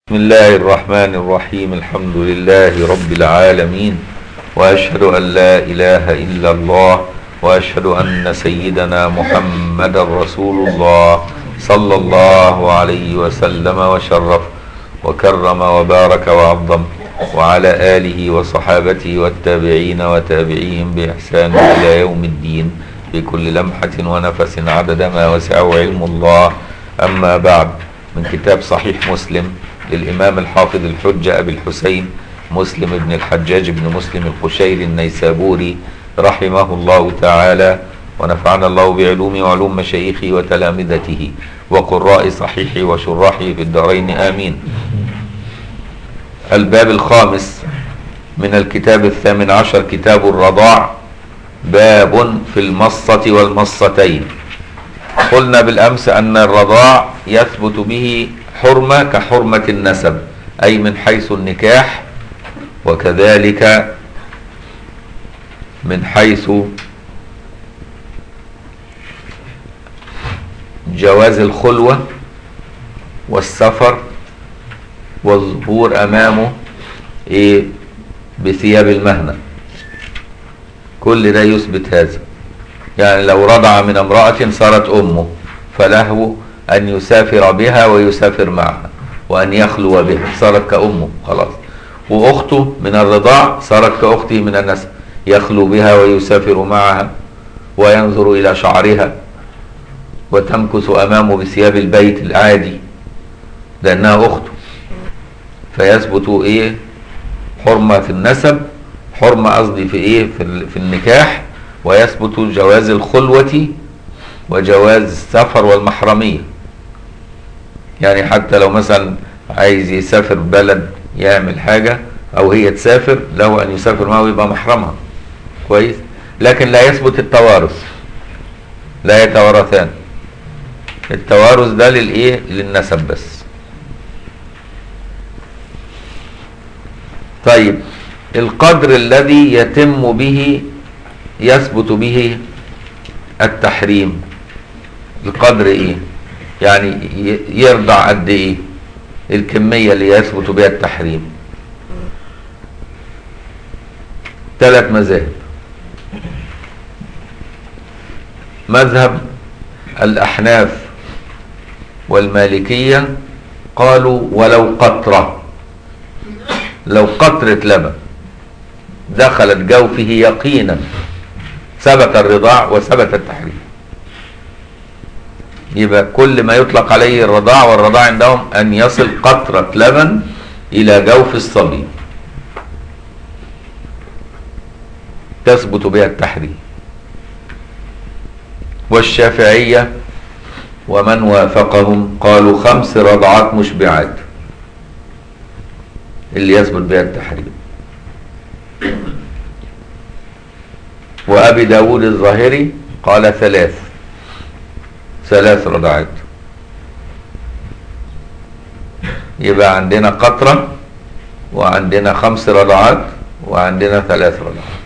بسم الله الرحمن الرحيم الحمد لله رب العالمين واشهد ان لا اله الا الله واشهد ان سيدنا محمدا رسول الله صلى الله عليه وسلم وشرف وكرم وبارك وعظم وعلى اله وصحابته والتابعين وتابعيهم باحسان الى يوم الدين بكل لمحه ونفس عدد ما وسعه علم الله اما بعد من كتاب صحيح مسلم للإمام الحافظ الحجة أبي الحسين مسلم بن الحجاج بن مسلم القشيري النيسابوري رحمه الله تعالى ونفعنا الله بعلوم وعلوم مشايخه وتلامذته وقراء صحيحه وشراحه في الدارين آمين الباب الخامس من الكتاب الثامن عشر كتاب الرضاع باب في المصة والمصتين قلنا بالأمس أن الرضاع يثبت به حرمة كحرمة النسب أي من حيث النكاح وكذلك من حيث جواز الخلوة والسفر والظهور أمامه إيه بثياب المهنة كل ده يثبت هذا يعني لو رضع من امرأة صارت أمه فله أن يسافر بها ويسافر معها وأن يخلو بها صارت كأمه خلاص وأخته من الرضاع صارت كأخته من النسب يخلو بها ويسافر معها وينظر إلى شعرها وتمكث أمامه بثياب البيت العادي لأنها أخته فيثبت إيه حرمة في النسب حرمة قصدي في إيه في, في النكاح ويثبت جواز الخلوة وجواز السفر والمحرمية يعني حتى لو مثلا عايز يسافر بلد يعمل حاجة او هي تسافر له ان يسافر معه ويبقى محرمها كويس لكن لا يثبت التوارث لا يتوارثان التوارث ده للايه للنسب بس طيب القدر الذي يتم به يثبت به التحريم القدر ايه يعني يرضع قد ايه الكمية اللي يثبت بها التحريم ثلاث مذاهب مذهب الأحناف والمالكية قالوا ولو قطرة لو قطرة لبن دخلت جوفه يقينا ثبت الرضاع وثبت التحريم يبقى كل ما يطلق عليه الرضاع والرضاع عندهم أن يصل قطرة لبن إلى جوف الصبي تثبت بها التحريم والشافعية ومن وافقهم قالوا خمس رضعات مشبعات اللي يثبت بها التحريم وأبي داود الظاهري قال ثلاث ثلاث رضعات يبقى عندنا قطرة وعندنا خمس رضعات وعندنا ثلاث رضعات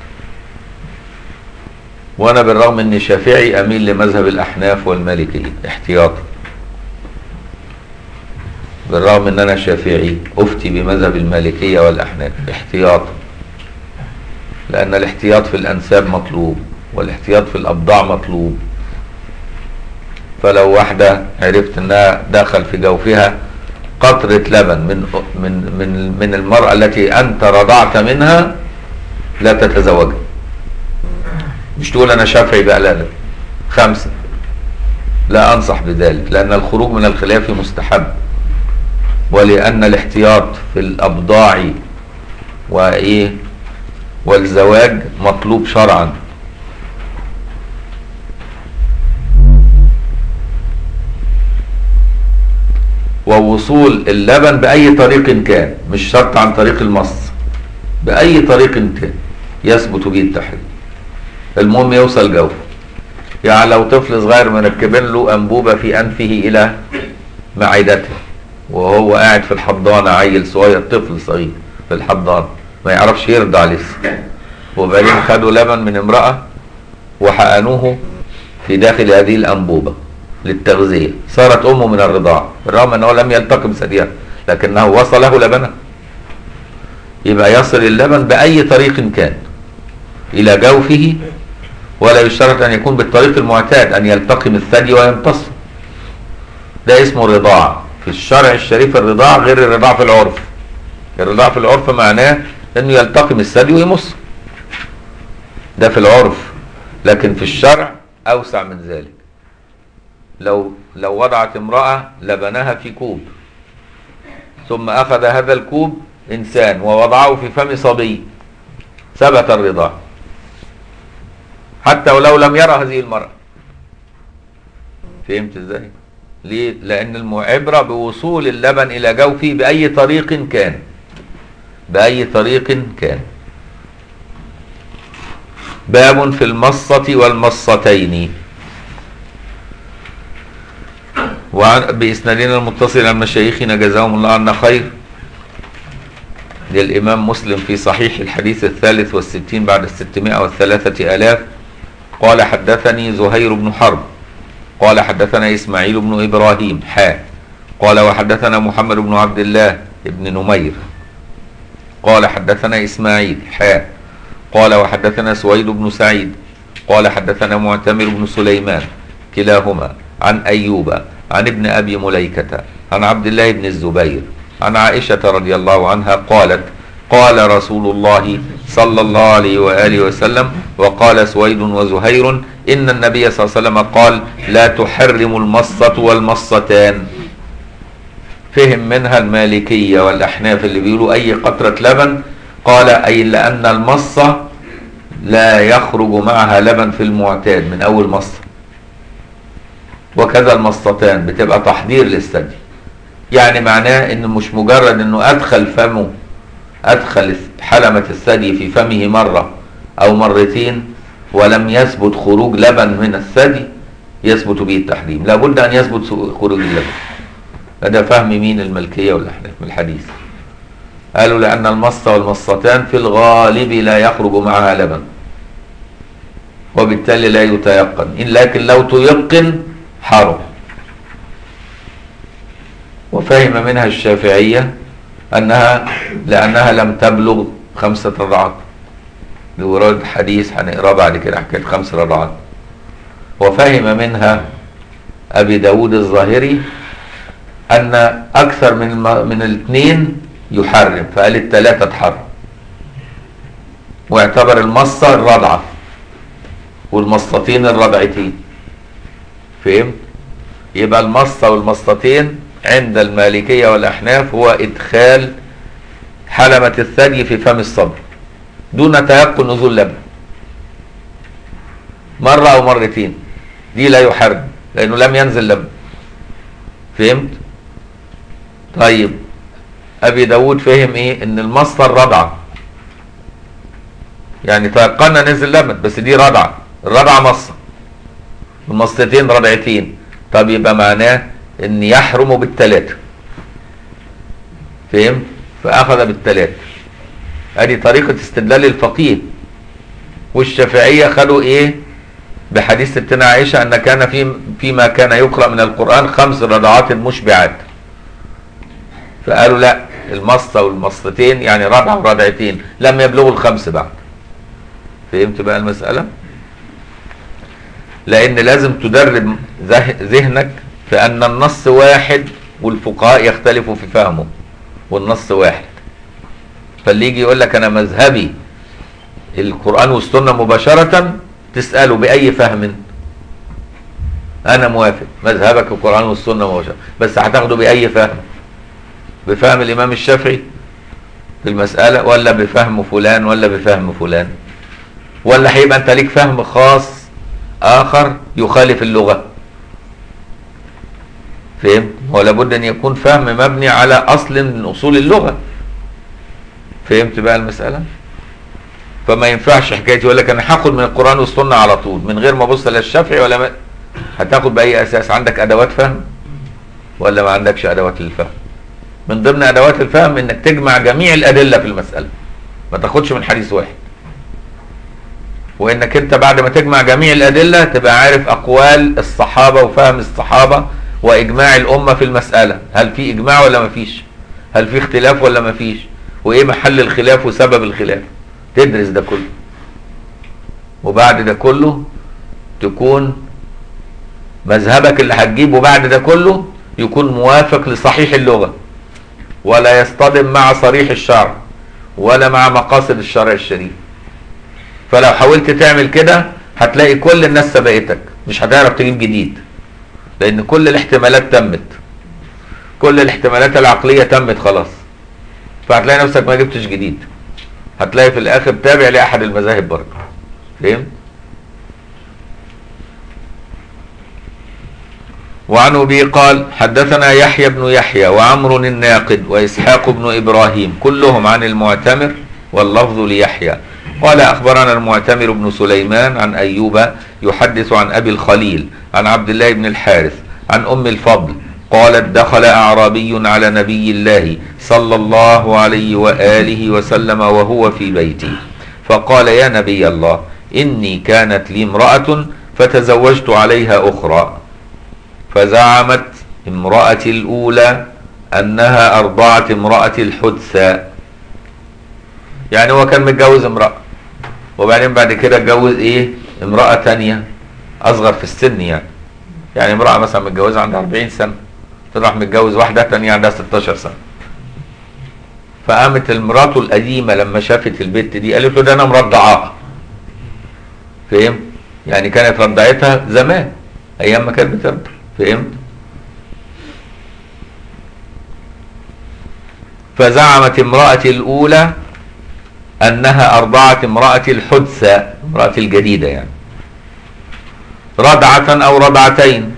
وانا بالرغم اني شافعي اميل لمذهب الاحناف والمالكية احتياطا بالرغم ان انا شافعي افتي بمذهب المالكية والاحناف احتياطا لان الاحتياط في الانساب مطلوب والاحتياط في الابضاع مطلوب فلو واحدة عرفت انها دخل في جوفها قطرة لبن من من من من المرأة التي انت رضعت منها لا تتزوجها مش تقول انا شافعي بقى لا لا خمسة لا انصح بذلك لان الخروج من الخلاف مستحب ولان الاحتياط في الابضاع وايه والزواج مطلوب شرعا ووصول اللبن بأي طريق كان مش شرط عن طريق المص بأي طريق كان يثبت به التحريم المهم يوصل جوف يعني لو طفل صغير مركبين له أنبوبة في أنفه إلى معدته وهو قاعد في الحضانة عيل صغير طفل صغير في الحضانة ما يعرفش يرضع لسه وبعدين خدوا لبن من امرأة وحقنوه في داخل هذه الأنبوبة للتغذية صارت أمه من الرضاعة بالرغم أنه لم يلتقم ثديها لكنه وصله لبنه يبقى يصل اللبن بأي طريق كان إلى جوفه ولا يشترط أن يكون بالطريق المعتاد أن يلتقم الثدي ويمتص ده اسمه رضاع في الشرع الشريف الرضاع غير الرضاع في العرف الرضاع في العرف معناه انه يلتقم الثدي ويمص ده في العرف لكن في الشرع اوسع من ذلك لو لو وضعت امرأة لبنها في كوب ثم اخذ هذا الكوب انسان ووضعه في فم صبي ثبت الرضاع حتى ولو لم يرى هذه المرأة فهمت ازاي ليه لان العبرة بوصول اللبن الى جوفه باي طريق كان باي طريق كان باب في المصة والمصتين وعن بإسنادنا المتصل عن مشايخنا جزاهم الله عنا خير للإمام مسلم في صحيح الحديث الثالث والستين بعد الستمائة والثلاثة آلاف قال حدثني زهير بن حرب قال حدثنا إسماعيل بن إبراهيم حا قال وحدثنا محمد بن عبد الله بن نمير قال حدثنا إسماعيل حا قال وحدثنا سويد بن سعيد قال حدثنا معتمر بن سليمان كلاهما عن أيوب عن ابن أبي مليكة عن عبد الله بن الزبير عن عائشة رضي الله عنها قالت قال رسول الله صلى الله عليه وآله وسلم وقال سويد وزهير إن النبي صلى الله عليه وسلم قال لا تحرم المصة والمصتان فهم منها المالكية والأحناف اللي بيقولوا أي قطرة لبن قال أي لأن المصة لا يخرج معها لبن في المعتاد من أول مصة وكذا المصتان بتبقى تحضير للثدي يعني معناه ان مش مجرد انه ادخل فمه ادخل حلمة الثدي في فمه مرة او مرتين ولم يثبت خروج لبن من الثدي يثبت به التحريم لابد ان يثبت خروج اللبن هذا فهم مين الملكية والاحناف من الحديث قالوا لان المصة والمصتان في الغالب لا يخرج معها لبن وبالتالي لا يتيقن إن لكن لو تيقن حرم وفهم منها الشافعية أنها لأنها لم تبلغ خمسة رضعات لورود حديث هنقراه بعد كده حكاية خمس رضعات وفهم منها أبي داود الظاهري أن أكثر من من الاثنين يحرم فقال الثلاثة تحرم واعتبر المصة الرضعة والمصتين الرضعتين فهمت يبقى المصة والمصتين عند المالكية والأحناف هو إدخال حلمة الثدي في فم الصبر دون تيقن نزول لبن مرة أو مرتين دي لا يحرم لأنه لم ينزل لبن فهمت طيب أبي داود فهم إيه إن المصة الرضعة يعني تيقنا نزل لبن بس دي رضعة الرضعة مصة المصتين رضعتين طب يبقى معناه ان يحرم بالثلاثة فهمت فاخذ بالثلاثة ادي طريقة استدلال الفقيه والشافعية خدوا ايه بحديث ستنا عائشة ان كان في فيما كان يقرأ من القرآن خمس رضعات مشبعات فقالوا لا المصة والمصتين يعني رضعة ورضعتين لم يبلغوا الخمس بعد فهمت بقى المسألة لان لازم تدرب ذهنك في ان النص واحد والفقهاء يختلفوا في فهمه والنص واحد فاللي يجي يقول لك انا مذهبي القرآن والسنة مباشرة تسأله بأي فهم أنا موافق مذهبك القرآن والسنة مباشرة بس هتاخده بأي فهم بفهم الإمام الشافعي في المسألة ولا بفهم فلان ولا بفهم فلان ولا هيبقى أنت ليك فهم خاص آخر يخالف اللغة فهمت هو لابد أن يكون فهم مبني على أصل من أصول اللغة فهمت بقى المسألة فما ينفعش حكاية يقول لك أنا هاخد من القرآن والسنة على طول من غير ما أبص لا الشافعي ولا ما هتاخد بأي أساس عندك أدوات فهم ولا ما عندكش أدوات للفهم من ضمن أدوات الفهم إنك تجمع جميع الأدلة في المسألة ما تاخدش من حديث واحد وانك انت بعد ما تجمع جميع الادله تبقى عارف اقوال الصحابه وفهم الصحابه واجماع الامه في المساله هل في اجماع ولا ما فيش هل في اختلاف ولا ما فيش وايه محل الخلاف وسبب الخلاف تدرس ده كله وبعد ده كله تكون مذهبك اللي هتجيبه بعد ده كله يكون موافق لصحيح اللغة ولا يصطدم مع صريح الشرع ولا مع مقاصد الشرع الشريف فلو حاولت تعمل كده هتلاقي كل الناس سبقتك مش هتعرف تجيب جديد لان كل الاحتمالات تمت كل الاحتمالات العقلية تمت خلاص فهتلاقي نفسك ما جبتش جديد هتلاقي في الاخر تابع لاحد المذاهب برضه فهمت وعن ابي قال حدثنا يحيى بن يحيى وعمر الناقد واسحاق بن ابراهيم كلهم عن المعتمر واللفظ ليحيى قال اخبرنا المعتمر بن سليمان عن ايوب يحدث عن ابي الخليل عن عبد الله بن الحارث عن ام الفضل قالت دخل اعرابي على نبي الله صلى الله عليه واله وسلم وهو في بيتي فقال يا نبي الله اني كانت لي امراه فتزوجت عليها اخرى فزعمت امرأتي الأولى أنها أرضعت امرأة الحدثى يعني هو كان متجوز امرأة وبعدين بعد كده اتجوز ايه امرأة تانية أصغر في السن يعني يعني امرأة مثلا متجوزة عندها 40 سنة تروح متجوز واحدة تانية عندها 16 سنة فقامت المراته القديمة لما شافت البت دي قالت له ده أنا مرضعاها فهمت؟ يعني كانت رضعتها زمان أيام ما كانت بترضع فهمت فزعمت امرأتي الأولى أنها أرضعت امرأة الحدثى امرأة الجديدة يعني رضعة أو رضعتين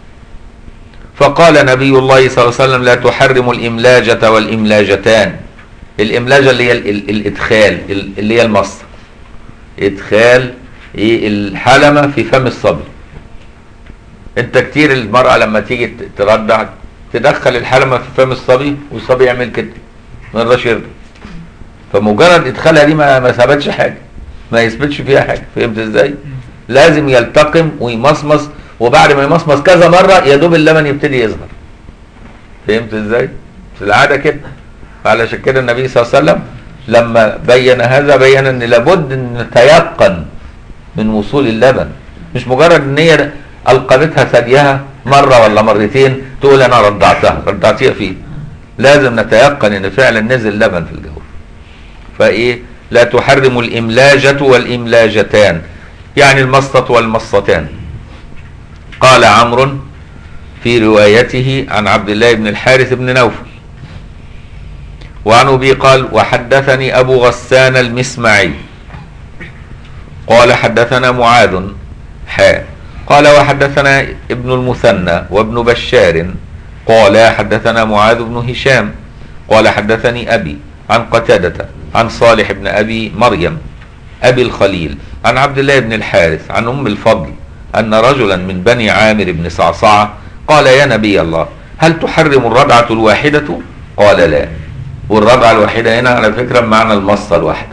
فقال نبي الله صلى الله عليه وسلم لا تحرم الإملاجة والإملاجتان الإملاجة اللي هي ال- ال- الإدخال ال- اللي هي المصر إدخال إيه الحلمة في فم الصبي انت كتير المرأة لما تيجي ت- ترضع تدخل الحلمة في فم الصبي والصبي يعمل كده ما يرضاش يرضع فمجرد ادخالها دي ما ما ثبتش حاجة ما يثبتش فيها حاجة فهمت ازاي؟ لازم يلتقم ويمصمص وبعد ما يمصمص كذا مرة يا دوب اللبن يبتدي يظهر فهمت ازاي؟ في العادة كده فعلشان كده النبي صلى الله عليه وسلم لما بين هذا بين ان لابد ان نتيقن من وصول اللبن مش مجرد ان هي القمتها ثديها مره ولا مرتين تقول انا رضعتها رضعتيها فيه لازم نتيقن ان فعلا نزل لبن في الجو فايه لا تحرم الاملاجه والاملاجتان يعني المصة والمصتان قال عمرو في روايته عن عبد الله بن الحارث بن نوفل وعن ابي قال وحدثني ابو غسان المسمعي قال حدثنا معاذ حاء قال وحدثنا ابن المثنى وابن بشار قال حدثنا معاذ بن هشام قال حدثني ابي عن قتادة عن صالح بن ابي مريم ابي الخليل عن عبد الله بن الحارث عن ام الفضل ان رجلا من بني عامر بن صعصعة قال يا نبي الله هل تحرم الرضعة الواحدة قال لا والرضعة الواحدة هنا على فكرة بمعنى المصة الواحدة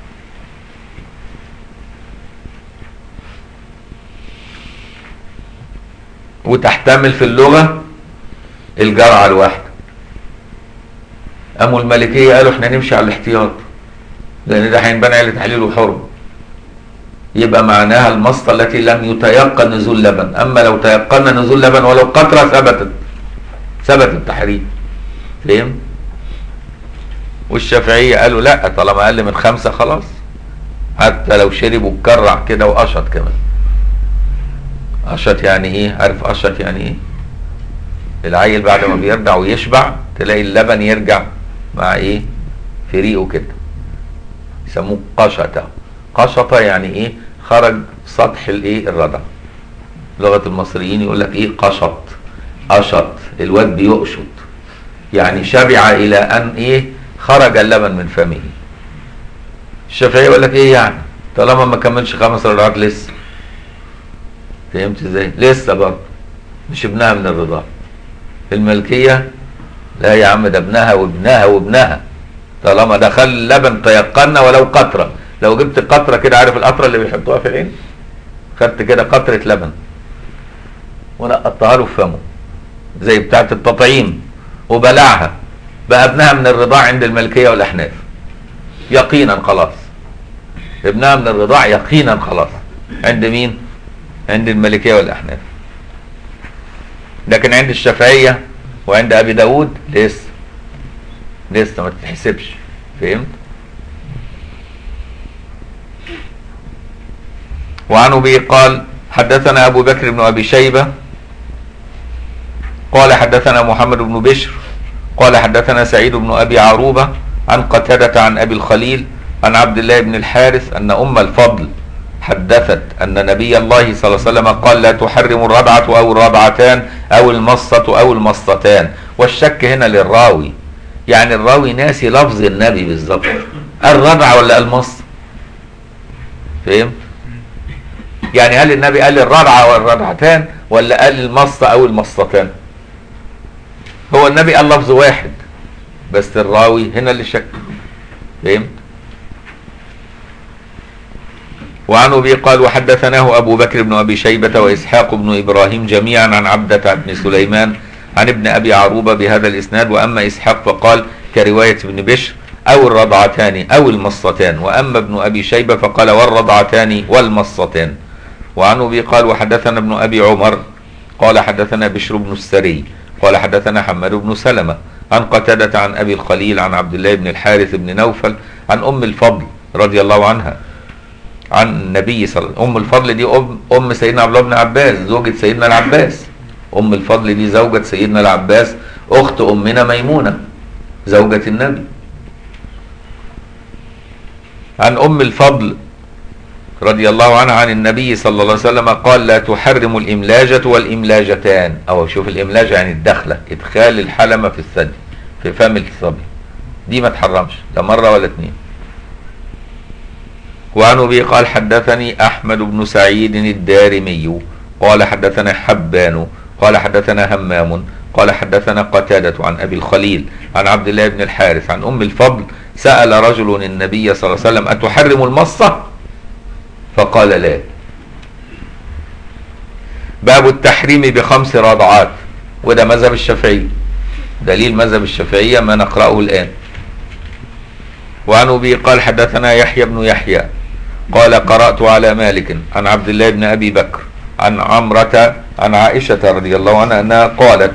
وتحتمل في اللغة الجرعة الواحدة قاموا الملكية قالوا احنا نمشي على الاحتياط لأن ده هينبني على تحليل وحرم يبقى معناها المصة التي لم يتيقن نزول لبن أما لو تيقنا نزول لبن ولو قطرة ثبتت ثبت التحريم فهم؟ والشافعية قالوا لا طالما أقل من خمسة خلاص حتى لو شرب وكرع كده وقشط كمان قشط يعني ايه عارف قشط يعني ايه العيل بعد ما بيرجع ويشبع تلاقي اللبن يرجع مع ايه في ريقه كده يسموه قشطة قشطة يعني ايه خرج سطح الايه الرضع لغة المصريين يقول لك ايه قشط قشط الواد بيقشط يعني شبع الى ان ايه خرج اللبن من فمه الشافعي يقول لك ايه يعني طالما ما كملش خمس رضعات لسه فهمت ازاي لسه برضه مش ابنها من الرضاعة الملكية لا يا عم ده ابنها وابنها وابنها طالما دخل لبن تيقنا ولو قطرة لو جبت قطرة كده عارف القطرة اللي بيحطوها في العين خدت كده قطرة لبن ونقطتها له في فمه زي بتاعة التطعيم وبلعها بقى ابنها من الرضاع عند الملكيه والاحناف يقينا خلاص ابنها من الرضاع يقينا خلاص عند مين عند الملكيه والاحناف لكن عند الشافعيه وعند ابي داود لسه لسه ما تتحسبش فهمت وعن ابي قال حدثنا ابو بكر بن ابي شيبه قال حدثنا محمد بن بشر قال حدثنا سعيد بن ابي عروبه عن قتاده عن ابي الخليل عن عبد الله بن الحارث ان ام الفضل حدثت ان نبي الله صلى الله عليه وسلم قال لا تحرم الرضعه او الرضعتان او المصه او المصتان والشك هنا للراوي يعني الراوي ناسي لفظ النبي بالظبط الرضعه ولا المصه فهمت يعني هل النبي قال الرضعه والرضعتان ولا قال المصه او المصتان هو النبي قال لفظ واحد بس الراوي هنا اللي شك فهمت وعن ابي قال وحدثناه ابو بكر بن ابي شيبه واسحاق بن ابراهيم جميعا عن عبده بن سليمان عن ابن ابي عروبه بهذا الاسناد واما اسحاق فقال كروايه ابن بشر او الرضعتان او المصتان واما ابن ابي شيبه فقال والرضعتان والمصتان وعن ابي قال وحدثنا ابن ابي عمر قال حدثنا بشر بن السري قال حدثنا حماد بن سلمه عن قتاده عن ابي الخليل عن عبد الله بن الحارث بن نوفل عن ام الفضل رضي الله عنها عن النبي صلى الله عليه وسلم ام الفضل دي ام ام سيدنا عبد الله بن عباس زوجة سيدنا العباس ام الفضل دي زوجة سيدنا العباس اخت امنا ميمونة زوجة النبي عن ام الفضل رضي الله عنها عن النبي صلى الله عليه وسلم قال لا تحرم الاملاجة والاملاجتان او شوف الاملاجة يعني الدخلة ادخال الحلمة في الثدي في فم الصبي دي ما تحرمش لا مرة ولا اتنين وعن ابي قال حدثني احمد بن سعيد الدارمي قال حدثنا حبان قال حدثنا همام قال حدثنا قتادة عن ابي الخليل عن عبد الله بن الحارث عن ام الفضل سأل رجل النبي صلى الله عليه وسلم اتحرم المصة فقال لا باب التحريم بخمس رضعات وده مذهب الشافعي دليل مذهب الشافعية ما نقرأه الآن وعن ابي قال حدثنا يحيى بن يحيى قال قرأت على مالك عن عبد الله بن أبي بكر عن عمرة عن عائشة رضي الله عنها أنها قالت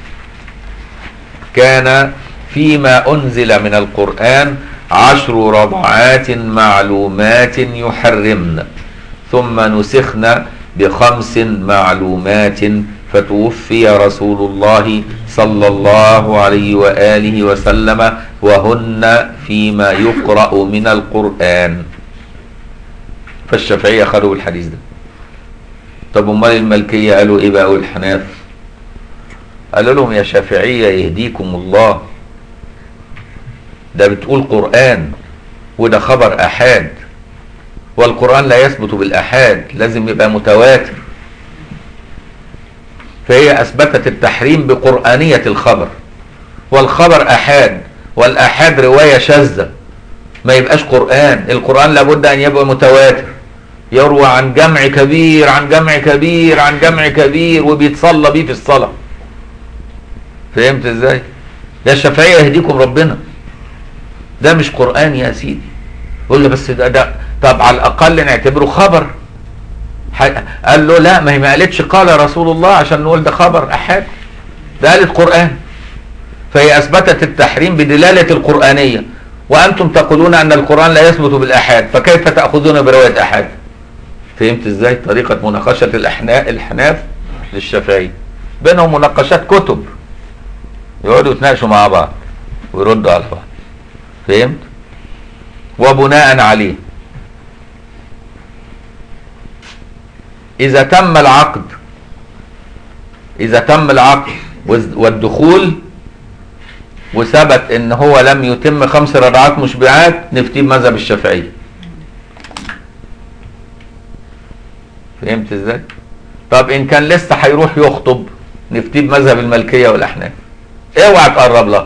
كان فيما أنزل من القرآن عشر رضعات معلومات يحرمن ثم نسخن بخمس معلومات فتوفي رسول الله صلى الله عليه وآله وسلم وهن فيما يقرأ من القرآن فالشافعية خدوا الحديث ده طب امال الملكية قالوا ايه بقى والحناف قالوا لهم يا شافعية يهديكم الله ده بتقول قرآن وده خبر أحاد والقرآن لا يثبت بالأحاد لازم يبقى متواتر فهي أثبتت التحريم بقرآنية الخبر والخبر أحاد والأحاد رواية شاذة ما يبقاش قرآن القرآن لابد أن يبقى متواتر يروى عن جمع كبير عن جمع كبير عن جمع كبير وبيتصلى بيه في الصلاة فهمت ازاي ده الشافعية يهديكم ربنا ده مش قرآن يا سيدي يقول لي بس ده, ده طب على الأقل نعتبره خبر قال له لا ما هي ما قالتش قال رسول الله عشان نقول ده خبر أحد ده قالت قرآن فهي أثبتت التحريم بدلالة القرآنية وأنتم تقولون أن القرآن لا يثبت بالأحاد فكيف تأخذون برواية أحاد فهمت ازاي طريقة مناقشة الأحناف الحناف للشافعي بينهم مناقشات كتب يقعدوا يتناقشوا مع بعض ويردوا على بعض فهمت وبناء عليه إذا تم العقد إذا تم العقد والدخول وثبت ان هو لم يتم خمس رضعات مشبعات نفتيه بمذهب الشافعي فهمت ازاي طب ان كان لسه هيروح يخطب نفتيه بمذهب الملكيه والاحناف اوعى تقرب لها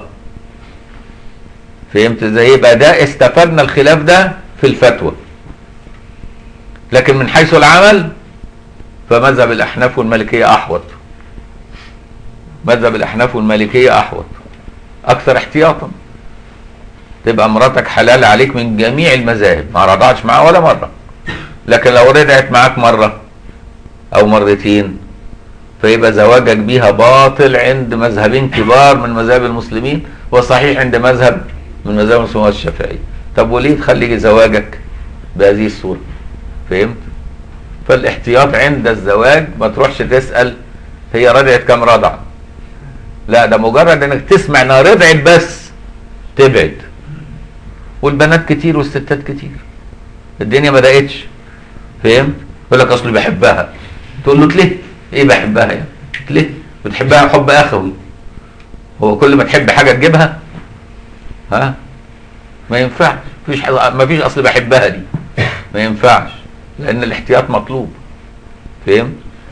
فهمت ازاي يبقى ده استفدنا الخلاف ده في الفتوى لكن من حيث العمل فمذهب الاحناف والمالكيه احوط مذهب الاحناف والمالكيه احوط اكثر احتياطا تبقى مراتك حلال عليك من جميع المذاهب ما رضعتش معاها ولا مره لكن لو رضعت معاك مره او مرتين فيبقى زواجك بيها باطل عند مذهبين كبار من مذاهب المسلمين وصحيح عند مذهب من مذاهب المسلمين الشافعي طب وليه تخلي زواجك بهذه الصوره فهمت فالاحتياط عند الزواج ما تروحش تسال هي رضعت كم رضعه لا ده مجرد انك تسمع انها رضعت بس تبعد والبنات كتير والستات كتير الدنيا ما ضاقتش فهمت يقول لك اصلي بحبها تقول له ليه ايه بحبها يعني ليه بتحبها حب اخوي هو كل ما تحب حاجه تجيبها ها ما ينفعش مفيش ما فيش اصل بحبها دي ما ينفعش لان الاحتياط مطلوب فهمت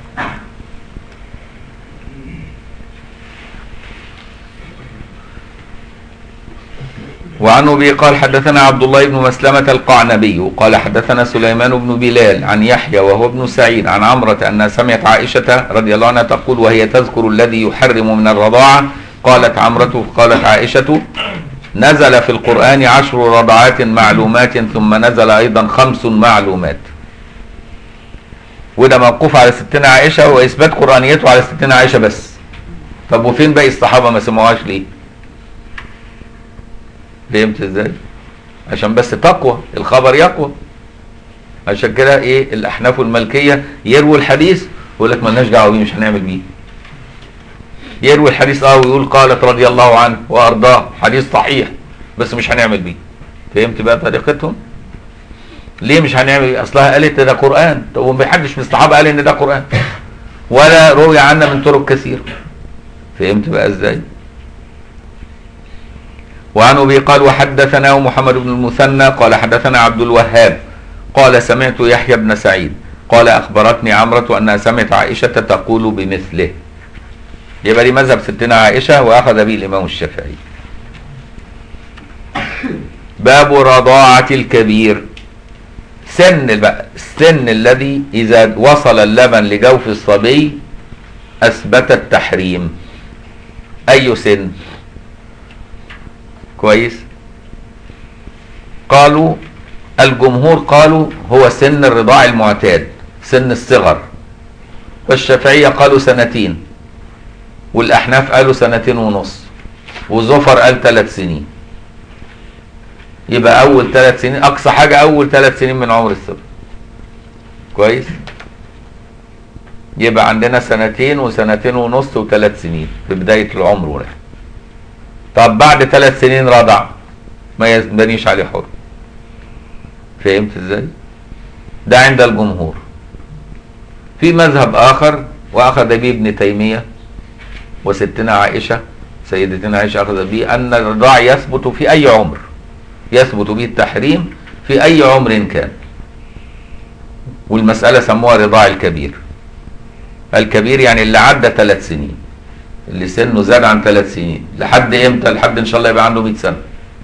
وعن ابي قال حدثنا عبد الله بن مسلمة القعنبي قال حدثنا سليمان بن بلال عن يحيى وهو ابن سعيد عن عمرة أنها سمعت عائشة رضي الله عنها تقول وهي تذكر الذي يحرم من الرضاعة قالت عمرة قالت عائشة نزل في القرآن عشر رضعات معلومات ثم نزل أيضا خمس معلومات وده موقوف على ستنا عائشة وإثبات قرآنيته على ستنا عائشة بس طب وفين باقي الصحابة ما سمعوهاش ليه؟ فهمت ازاي؟ عشان بس تقوى الخبر يقوى عشان كده ايه الاحناف والملكيه يروي الحديث ويقول لك مالناش دعوه بيه مش هنعمل بيه يروي الحديث اه ويقول قالت رضي الله عنه وارضاه حديث صحيح بس مش هنعمل بيه فهمت بقى طريقتهم ليه مش هنعمل بيه اصلها قالت ده قران طب وما حدش من الصحابه قال ان ده قران ولا روي عنا من طرق كثيره فهمت بقى ازاي وعن ابي قال وحدثنا محمد بن المثنى قال حدثنا عبد الوهاب قال سمعت يحيى بن سعيد قال اخبرتني عمرة انها سمعت عائشة تقول بمثله يبقى دي مذهب ستنا عائشة واخذ به الامام الشافعي باب رضاعة الكبير سن بقى السن الذي اذا وصل اللبن لجوف الصبي اثبت التحريم اي سن كويس قالوا الجمهور قالوا هو سن الرضاع المعتاد سن الصغر والشافعية قالوا سنتين والأحناف قالوا سنتين ونص وزفر قال ثلاث سنين يبقى أول ثلاث سنين أقصى حاجة أول ثلاث سنين من عمر الصبي كويس يبقى عندنا سنتين وسنتين ونص وثلاث سنين في بداية العمر ورح. طب بعد ثلاث سنين رضع ما يبنيش عليه حر فهمت ازاي ده عند الجمهور في مذهب اخر واخذ به ابن تيمية وستنا عائشة سيدتنا عائشة اخذ به ان الرضاع يثبت في اي عمر يثبت به التحريم في اي عمر كان والمسألة سموها رضاع الكبير الكبير يعني اللي عدى ثلاث سنين اللي سنه زاد عن ثلاث سنين لحد امتى لحد ان شاء الله يبقى عنده 100 سنه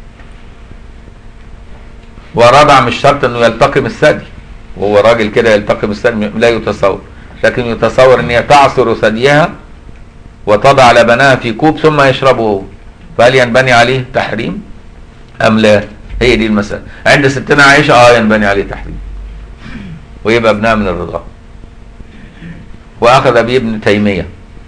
ورضع مش شرط انه يلتقم الثدي وهو راجل كده يلتقم الثدي لا يتصور لكن يتصور ان هي تعصر ثديها وتضع لبنها في كوب ثم يشربه هو فهل ينبني عليه تحريم ام لا هي دي المساله عند ستنا عائشه اه ينبني عليه تحريم ويبقى ابنها من الرضاعه واخذ به ابن تيميه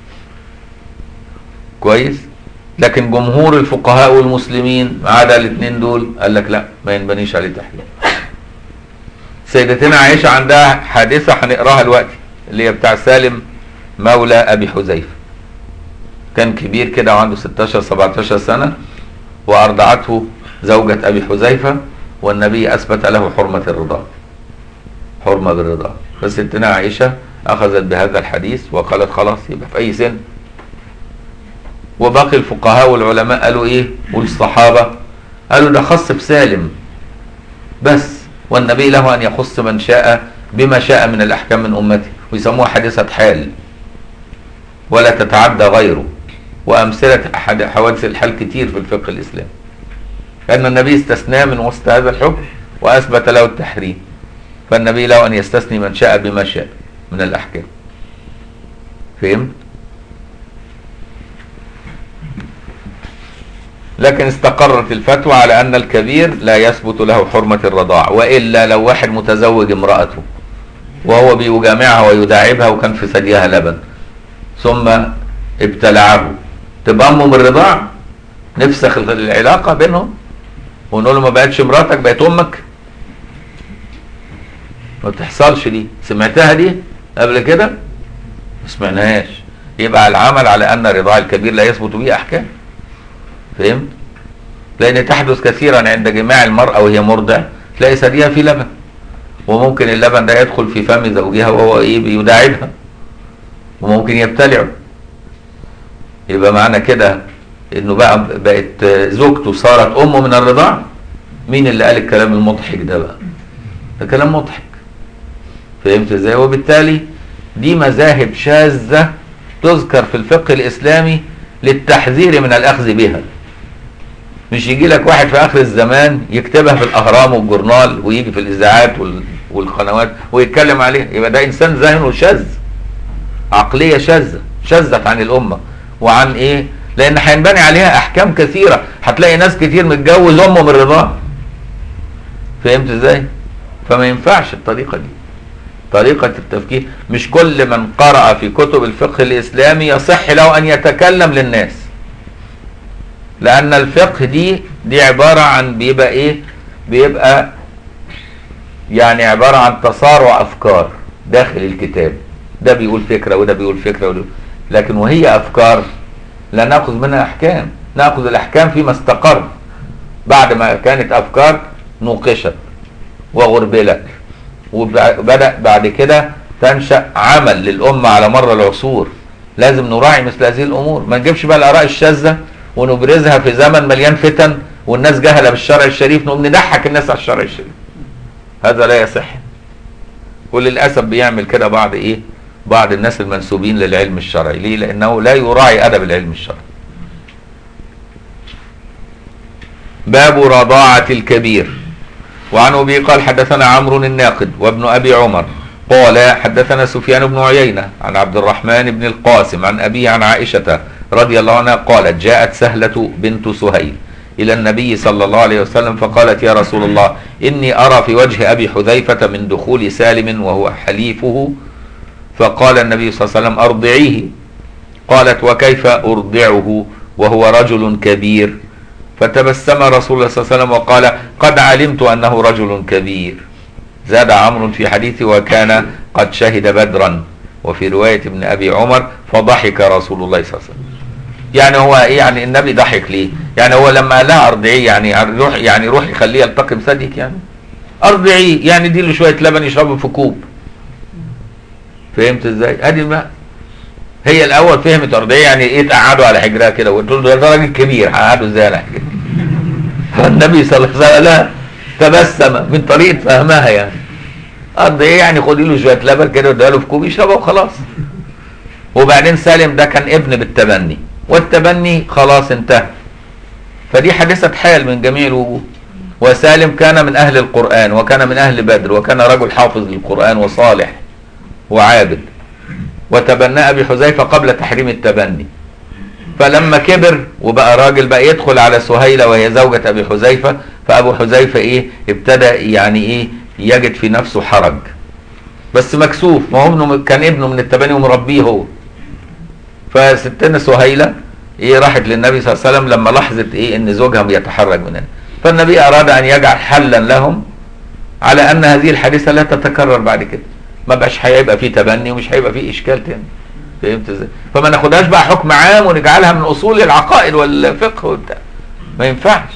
كويس لكن جمهور الفقهاء والمسلمين ما عدا الاثنين دول قال لك لا ما ينبنيش عليه تحريم سيدتنا عائشه عندها حادثه هنقراها دلوقتي اللي هي بتاع سالم مولى ابي حذيفه كان كبير كده وعنده 16 17 سنه وارضعته زوجة ابي حذيفه والنبي اثبت له حرمه الرضاعه حرمه بالرضاعه فستنا عائشه اخذت بهذا الحديث وقالت خلاص يبقى في اي سن وباقي الفقهاء والعلماء قالوا ايه والصحابة قالوا ده خص بسالم بس والنبي له ان يخص من شاء بما شاء من الاحكام من امته ويسموها حادثة حال ولا تتعدى غيره وامثلة أحد حوادث الحال كتير في الفقه الاسلامي لان النبي استثناه من وسط هذا الحكم واثبت له التحريم فالنبي له ان يستثني من شاء بما شاء من الاحكام فهمت لكن استقرت الفتوى على ان الكبير لا يثبت له حرمة الرضاع والا لو واحد متزوج امرأته وهو بيجامعها ويداعبها وكان في ثديها لبن ثم ابتلعه تبقى امه من الرضاع نفسخ العلاقة بينهم ونقول له ما بقتش مراتك بقت امك ما تحصلش دي سمعتها دي قبل كده ما سمعناهاش يبقى العمل على ان رضاع الكبير لا يثبت به احكام فهمت لان تحدث كثيرا عند جماع المرأة وهي مرضع تلاقي ثديها في لبن وممكن اللبن ده يدخل في فم زوجها وهو ايه بيداعبها وممكن يبتلعه يبقى معنى كده انه بقى بقت زوجته صارت امه من الرضاع مين اللي قال الكلام المضحك ده بقى ده كلام مضحك فهمت ازاي وبالتالي دي مذاهب شاذة تذكر في الفقه الاسلامي للتحذير من الاخذ بها مش يجي لك واحد في اخر الزمان يكتبها في الاهرام والجورنال ويجي في الاذاعات وال- والقنوات ويتكلم عليها يبقى ده انسان ذهنه شاذ عقليه شاذه شذت عن الامه وعن ايه لان هينبني عليها احكام كثيره هتلاقي ناس كتير متجوز امه من الرضاعه فهمت ازاي فما ينفعش الطريقه دي طريقة التفكير مش كل من قرأ في كتب الفقه الإسلامي يصح له أن يتكلم للناس لأن الفقه دي دي عبارة عن بيبقى إيه بيبقى يعني عبارة عن تصارع أفكار داخل الكتاب ده بيقول فكرة وده بيقول فكرة وده لكن وهي أفكار لا نأخذ منها أحكام نأخذ الأحكام فيما استقر بعد ما كانت أفكار نوقشت وغربلت وبدأ بعد كده تنشأ عمل للأمة على مر العصور لازم نراعي مثل هذه الأمور ما نجيبش بقى الآراء الشاذة ونبرزها في زمن مليان فتن والناس جهلة بالشرع الشريف نقوم نضحك الناس على الشرع الشريف هذا لا يصح وللأسف بيعمل كده بعض إيه بعض الناس المنسوبين للعلم الشرعي ليه لأنه لا يراعي أدب العلم الشرعي باب رضاعة الكبير وعن ابي قال حدثنا عمرو الناقد وابن ابي عمر قال حدثنا سفيان بن عيينه عن عبد الرحمن بن القاسم عن ابيه عن عائشه رضي الله عنها قالت جاءت سهله بنت سهيل الى النبي صلى الله عليه وسلم فقالت يا رسول الله اني ارى في وجه ابي حذيفه من دخول سالم وهو حليفه فقال النبي صلى الله عليه وسلم ارضعيه قالت وكيف ارضعه وهو رجل كبير فتبسم رسول الله صلى الله عليه وسلم وقال قد علمت انه رجل كبير زاد عمرو في حديثه وكان قد شهد بدرا وفي رواية ابن ابي عمر فضحك رسول الله صلى الله عليه وسلم يعني هو ايه يعني النبي ضحك ليه يعني هو لما قال لها ارضعيه يعني روح يعني روح يخليه يلتقم ثديك يعني ارضعيه يعني دي له شويه لبن يشربه في كوب فهمت ازاي ادي الماء هي الاول فهمت ارضيه يعني ايه تقعدوا على حجرها كده وقلت له ده راجل كبير هقعدوا ازاي على حجرها فالنبي صلى الله عليه وسلم لا تبسم من طريقه فهمها يعني ارضيه يعني خدي له شويه لبن كده واديها له في كوب يشربها وخلاص وبعدين سالم ده كان ابن بالتبني والتبني خلاص انتهى فدي حادثه حال من جميع الوجوه وسالم كان من اهل القران وكان من اهل بدر وكان رجل حافظ للقران وصالح وعابد وتبنى ابي حذيفه قبل تحريم التبني فلما كبر وبقى راجل بقى يدخل على سهيله وهي زوجة ابي حذيفه فابو حذيفه ايه ابتدى يعني ايه يجد في نفسه حرج بس مكسوف ما هو ابنه كان ابنه من التبني ومربيه هو فستنا سهيله ايه راحت للنبي صلى الله عليه وسلم لما لاحظت ايه ان زوجها بيتحرج منها فالنبي اراد ان يجعل حلا لهم على ان هذه الحادثه لا تتكرر بعد كده ما بقاش هيبقى فيه تبني ومش هيبقى فيه اشكال تاني فهمت ازاي فما ناخدهاش بقى حكم عام ونجعلها من اصول العقائد والفقه وبتاع ما ينفعش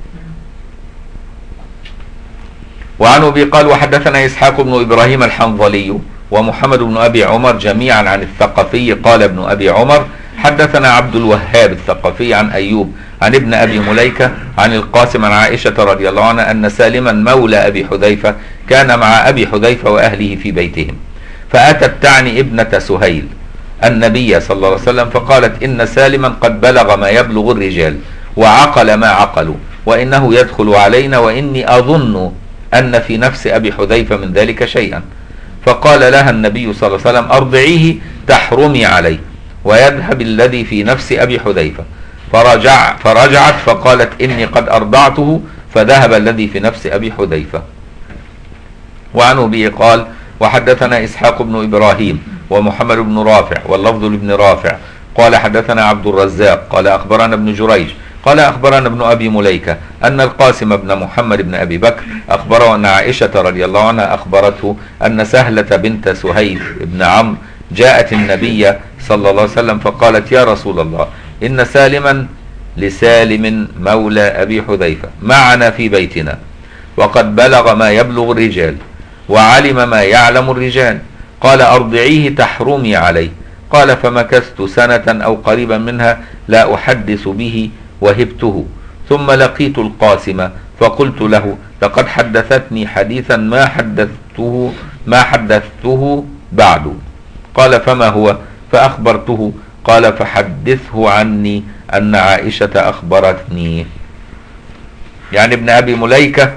وعن ابي قال وحدثنا اسحاق بن ابراهيم الحنظلي ومحمد بن ابي عمر جميعا عن الثقفي قال ابن ابي عمر حدثنا عبد الوهاب الثقفي عن ايوب عن ابن ابي مليكه عن القاسم عن عائشه رضي الله عنها ان سالما مولى ابي حذيفه كان مع ابي حذيفه واهله في بيتهم فاتت تعني ابنه سهيل النبي صلى الله عليه وسلم فقالت ان سالما قد بلغ ما يبلغ الرجال وعقل ما عقلوا وانه يدخل علينا واني اظن ان في نفس ابي حذيفه من ذلك شيئا فقال لها النبي صلى الله عليه وسلم ارضعيه تحرمي عليه ويذهب الذي في نفس ابي حذيفه فرجع فرجعت فقالت إني قد أرضعته فذهب الذي في نفس أبي حذيفة وعنه به قال وحدثنا إسحاق بن إبراهيم ومحمد بن رافع واللفظ لابن رافع قال حدثنا عبد الرزاق قال أخبرنا ابن جريج قال أخبرنا ابن أبي مليكة أن القاسم بن محمد بن أبي بكر أخبره أن عائشة رضي الله عنها أخبرته أن سهلة بنت سهيل بن عمرو جاءت النبي صلى الله عليه وسلم فقالت يا رسول الله إن سالما لسالم مولى أبي حذيفة معنا في بيتنا وقد بلغ ما يبلغ الرجال وعلم ما يعلم الرجال قال أرضعيه تحرمي عليه قال فمكثت سنة أو قريبا منها لا أحدث به وهبته ثم لقيت القاسم فقلت له لقد حدثتني حديثا ما حدثته ما حدثته بعد قال فما هو فأخبرته قال فحدثه عني أن عائشة أخبرتني يعني ابن أبي مليكة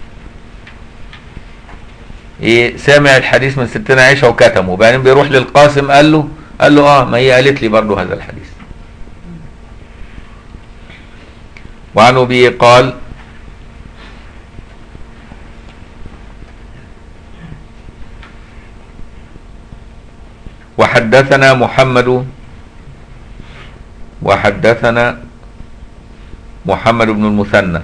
إيه سامع الحديث من ستنا عائشة وكتمه وبعدين بيروح للقاسم قال له قال له اه ما هي قالت لي برضه هذا الحديث وعن ابي قال وحدثنا محمد وحدثنا محمد بن المثنى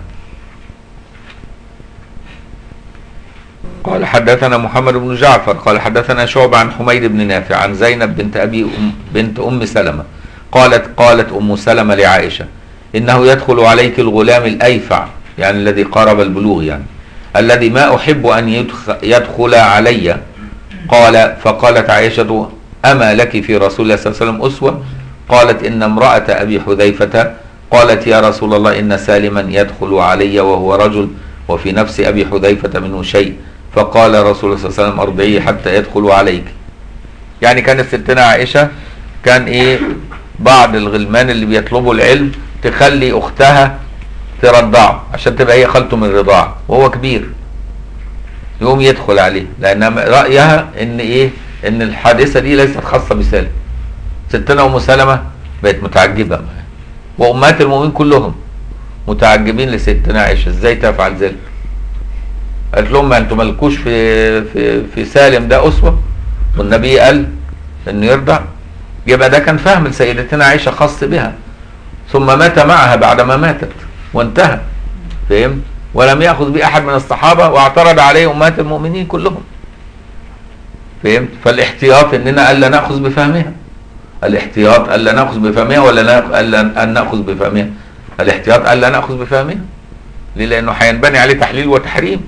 قال حدثنا محمد بن جعفر قال حدثنا شعب عن حميد بن نافع عن زينب بنت ابي أم بنت ام سلمة قالت قالت ام سلمة لعائشة انه يدخل عليك الغلام الايفع يعني الذي قارب البلوغ يعني الذي ما احب ان يدخل, يدخل علي قال فقالت عائشة اما لك في رسول الله صلى الله عليه وسلم اسوة قالت ان امرأة ابي حذيفة قالت يا رسول الله ان سالما يدخل علي وهو رجل وفي نفس ابي حذيفة منه شيء فقال رسول الله صلى الله عليه وسلم ارضعيه حتى يدخل عليك يعني كانت ستنا عائشة كان ايه بعض الغلمان اللي بيطلبوا العلم تخلي اختها ترضعه عشان تبقى هي خالته من الرضاعة وهو كبير يقوم يدخل عليه لان رأيها ان ايه ان الحادثة دي ليست خاصة بسالم ستنا ام سلمة بقت متعجبة وامهات المؤمنين كلهم متعجبين لستنا عائشة ازاي تفعل ذلك قالت لهم ما انتم مالكوش في في في سالم ده اسوه والنبي قال انه يرضع يبقى ده كان فهم لسيدتنا عائشه خاص بها ثم مات معها بعدما ماتت وانتهى فهمت ولم ياخذ به احد من الصحابه واعترض عليه امهات المؤمنين كلهم فهمت فالاحتياط اننا الا ناخذ بفهمها الاحتياط الا ناخذ بفهمها ولا الا ان ناخذ بفهمها الاحتياط الا ناخذ بفهمها ليه لانه هينبني عليه تحليل وتحريم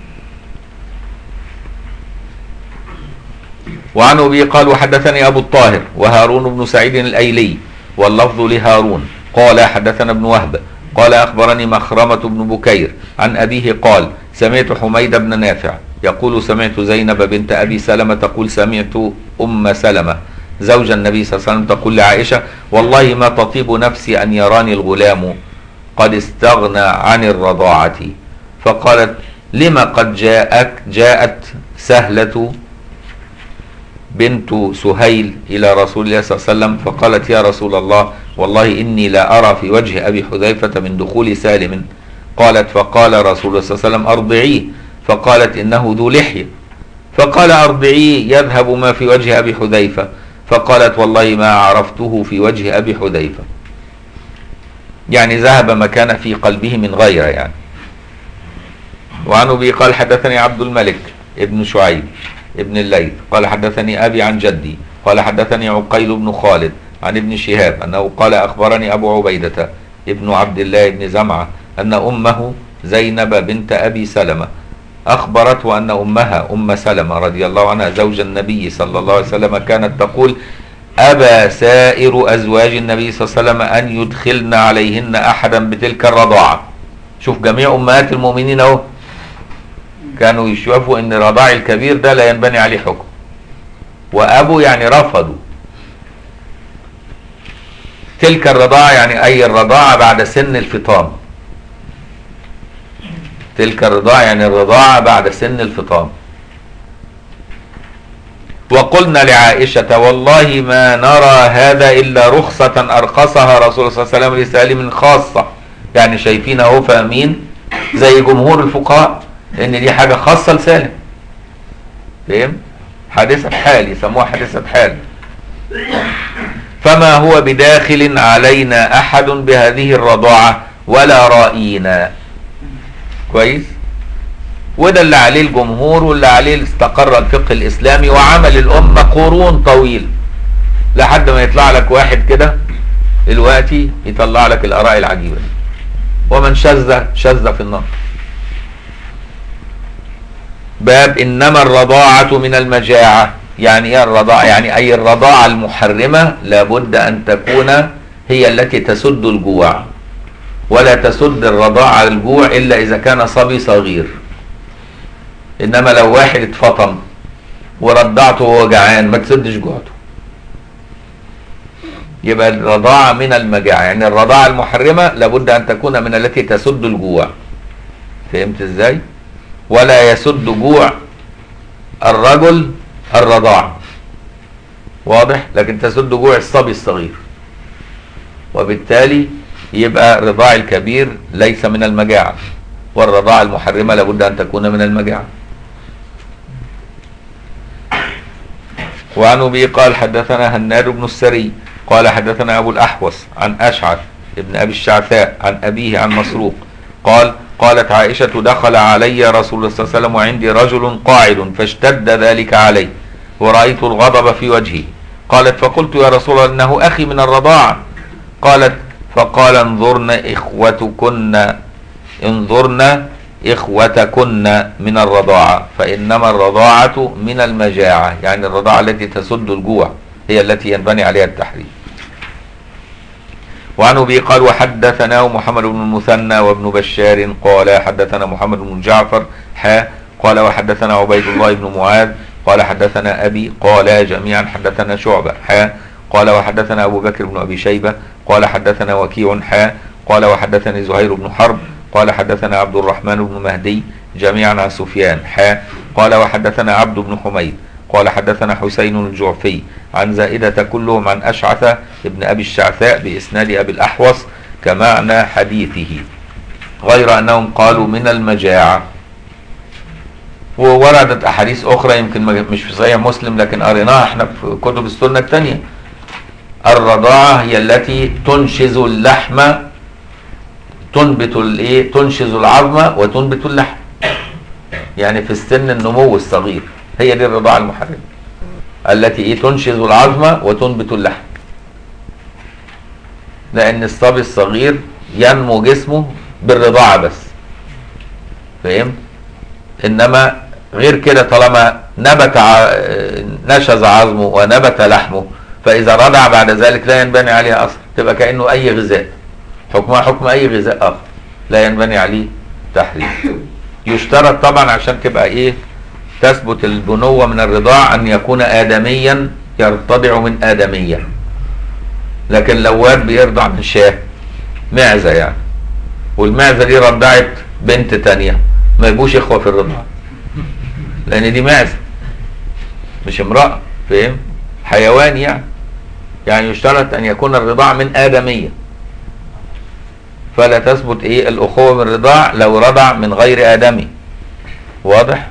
وعن ابي قال وحدثني ابو الطاهر وهارون بن سعيد الايلي واللفظ لهارون قال حدثنا ابن وهب قال اخبرني مخرمه بن بكير عن ابيه قال سمعت حميد بن نافع يقول سمعت زينب بنت ابي سلمه تقول سمعت ام سلمه زوج النبي صلى الله عليه وسلم تقول لعائشه والله ما تطيب نفسي ان يراني الغلام قد استغنى عن الرضاعه فقالت لما قد جاءك جاءت سهله بنت سهيل إلى رسول الله صلى الله عليه وسلم فقالت يا رسول الله والله إني لا أرى في وجه أبي حذيفة من دخول سالم قالت فقال رسول الله صلى الله عليه وسلم أرضعيه فقالت إنه ذو لحية فقال أرضعيه يذهب ما في وجه أبي حذيفة فقالت والله ما عرفته في وجه أبي حذيفة يعني ذهب ما كان في قلبه من غيره يعني وعن أبي قال حدثني عبد الملك ابن شعيب ابن الليث قال حدثني أبي عن جدي قال حدثني عقيل بن خالد عن ابن شهاب أنه قال أخبرني أبو عبيدة ابن عبد الله بن زمعة أن أمه زينب بنت أبي سلمة أخبرته أن أمها أم سلمة رضي الله عنها زوج النبي صلى الله عليه وسلم كانت تقول أبى سائر أزواج النبي صلى الله عليه وسلم أن يدخلن عليهن أحدا بتلك الرضاعة شوف جميع أمهات المؤمنين أهو كانوا يشوفوا ان رضاع الكبير ده لا ينبني عليه حكم وابو يعني رفضوا تلك الرضاعة يعني اي الرضاعة بعد سن الفطام تلك الرضاعة يعني الرضاعة بعد سن الفطام وقلنا لعائشة والله ما نرى هذا إلا رخصة أرخصها رسول الله صلى الله عليه وسلم لسالم خاصة يعني شايفين أهو فاهمين زي جمهور الفقهاء إن دي حاجة خاصة لسالم فهم؟ حادثة حال يسموها حادثة حال فما هو بداخل علينا أحد بهذه الرضاعة ولا رأينا كويس وده اللي عليه الجمهور واللي عليه استقر الفقه الإسلامي وعمل الأمة قرون طويل لحد ما يطلع لك واحد كده دلوقتي يطلع لك الآراء العجيبة دي. ومن شذ شذ في النار باب إنما الرضاعة من المجاعة يعني ايه الرضاعة يعني أي الرضاعة المحرمة لابد أن تكون هي التي تسد الجوع ولا تسد الرضاعة الجوع إلا إذا كان صبي صغير إنما لو واحد اتفطم ورضعته وهو جعان ما تسدش جوعته يبقى الرضاعة من المجاعة يعني الرضاعة المحرمة لابد أن تكون من التي تسد الجوع فهمت ازاي ولا يسد جوع الرجل الرضاعة واضح لكن تسد جوع الصبي الصغير وبالتالي يبقى رضاع الكبير ليس من المجاعة والرضاعة المحرمة لابد أن تكون من المجاعة وعن أبي قال حدثنا هناد بن السري قال حدثنا أبو الأحوص عن أشعث ابن أبي الشعثاء عن أبيه عن مسروق قال قالت عائشة دخل علي رسول الله صلى الله عليه وسلم وعندي رجل قاعد فاشتد ذلك علي ورأيت الغضب في وجهه قالت فقلت يا رسول الله إنه أخي من الرضاعة قالت فقال انظرن إخوتكن انظرن إخوتكن من الرضاعة فإنما الرضاعة من المجاعة يعني الرضاعة التي تسد الجوع هي التي ينبني عليها التحريم وعن ابي قال وحدثنا محمد بن المثنى وابن بشار قال حدثنا محمد بن جعفر حا قال وحدثنا عبيد الله بن معاذ قال حدثنا ابي قال جميعا حدثنا شعبه حا قال وحدثنا ابو بكر بن ابي شيبه قال حدثنا وكيع حا قال وحدثني زهير بن حرب قال حدثنا عبد الرحمن بن مهدي جميعا عن سفيان حا قال وحدثنا عبد بن حميد قال حدثنا حسين الجعفي عن زائدة كلهم عن أشعث ابن أبي الشعثاء بإسناد أبي الأحوص كمعنى حديثه غير أنهم قالوا من المجاعة ووردت أحاديث أخرى يمكن مش في صحيح مسلم لكن قريناها احنا في كتب السنة الثانية الرضاعة هي التي تنشز اللحم تنبت الايه تنشز العظم وتنبت اللحم يعني في السن النمو الصغير هي دي الرضاعة المحرمة التي ايه تنشز العظم وتنبت اللحم لان الصبي الصغير ينمو جسمه بالرضاعة بس فاهم انما غير كده طالما نبت ع... نشز عظمه ونبت لحمه فاذا رضع بعد ذلك لا ينبني عليه اثر تبقى كانه اي غذاء حكمها حكم اي غذاء اخر لا ينبني عليه تحريم يشترط طبعا عشان تبقى ايه تثبت البنوة من الرضاع أن يكون آدميا يرتضع من آدمية لكن لو واد بيرضع من شاه معزة يعني والمعزة دي رضعت بنت تانية ما يبقوش إخوة في الرضاعة لأن دي معزة مش امرأة فاهم حيوان يعني يعني يشترط أن يكون الرضاع من آدمية فلا تثبت إيه الأخوة من الرضاع لو رضع من غير آدمي واضح؟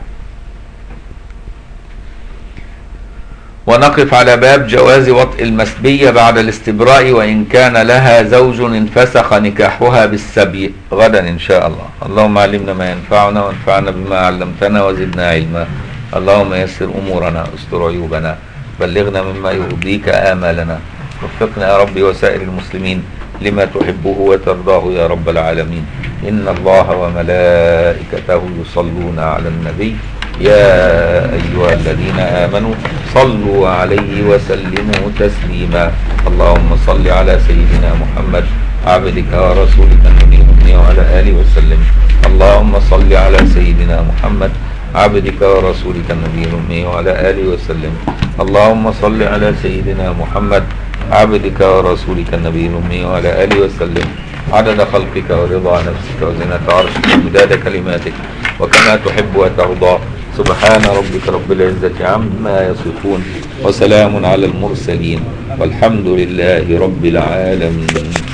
ونقف على باب جواز وطء المسبية بعد الاستبراء وإن كان لها زوج انفسخ نكاحها بالسبي غدا إن شاء الله اللهم علمنا ما ينفعنا وانفعنا بما علمتنا وزدنا علما اللهم يسر أمورنا استر عيوبنا بلغنا مما يرضيك آمالنا وفقنا يا ربي وسائر المسلمين لما تحبه وترضاه يا رب العالمين إن الله وملائكته يصلون على النبي يا أيها الذين آمنوا صلوا عليه وسلموا تسليما اللهم صل على سيدنا محمد عبدك ورسولك النبي الأمي وعلى آله وسلم اللهم صل على سيدنا محمد عبدك ورسولك النبي الأمي وعلى آله وسلم اللهم صل على سيدنا محمد عبدك ورسولك النبي الأمي وعلى آله وسلم عدد خلقك ورضا نفسك وزنة عرشك ومداد كلماتك وكما تحب وترضى سبحان ربك رب العزة عما يصفون وسلام على المرسلين والحمد لله رب العالمين